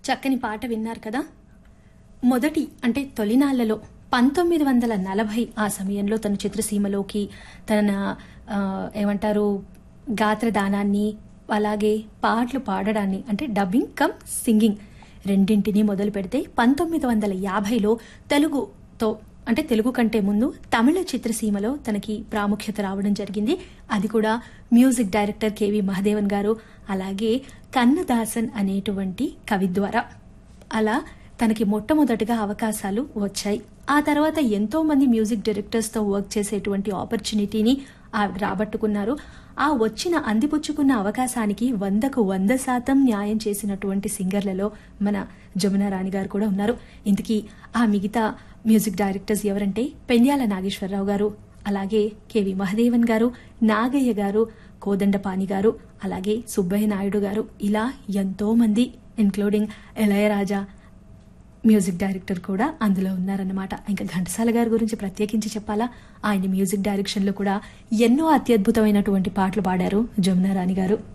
చక్కని పాట విన్నారు కదా మొదటి అంటే తొలినాళ్లలో పంతొమ్మిది వందల నలభై ఆ సమయంలో తన చిత్రసీమలోకి తన ఆ, ఏమంటారు గాత్రదానాన్ని అలాగే పాటలు పాడడాన్ని అంటే డబ్బింగ్ కమ్ సింగింగ్ రెండింటినీ మొదలు పెడితే పంతొమ్మిది వందల యాభైలో తెలుగుతో అంటే తెలుగు కంటే ముందు తమిళ చిత్రసీమలో తనకి ప్రాముఖ్యత రావడం జరిగింది అది కూడా మ్యూజిక్ డైరెక్టర్ కెవి మహదేవన్ గారు అలాగే కన్నదాసన్ అనేటువంటి కవి ద్వారా అలా తనకి మొట్టమొదటిగా అవకాశాలు వచ్చాయి ఆ తర్వాత ఎంతో మంది మ్యూజిక్ డైరెక్టర్స్ తో వర్క్ చేసేటువంటి ఆపర్చునిటీని ఆవిడ రాబట్టుకున్నారు ఆ వచ్చిన అందిపుచ్చుకున్న అవకాశానికి వందకు వంద శాతం న్యాయం చేసినటువంటి సింగర్లలో మన జమున రాణి గారు కూడా ఉన్నారు ఇంతకీ ఆ మిగతా మ్యూజిక్ డైరెక్టర్స్ ఎవరంటే పెండ్యాల నాగేశ్వరరావు గారు అలాగే కెవి మహదేవన్ గారు నాగయ్య గారు కోదండపాణి గారు అలాగే సుబ్బయ్య నాయుడు గారు ఇలా ఎంతో మంది ఇన్క్లూడింగ్ ఇళయరాజా మ్యూజిక్ డైరెక్టర్ కూడా అందులో ఉన్నారన్నమాట ఇంకా ఘంటసాల గారి గురించి ప్రత్యేకించి చెప్పాలా ఆయన మ్యూజిక్ డైరెక్షన్ లో కూడా ఎన్నో అత్యద్భుతమైనటువంటి పాటలు పాడారు జమునా రాణి గారు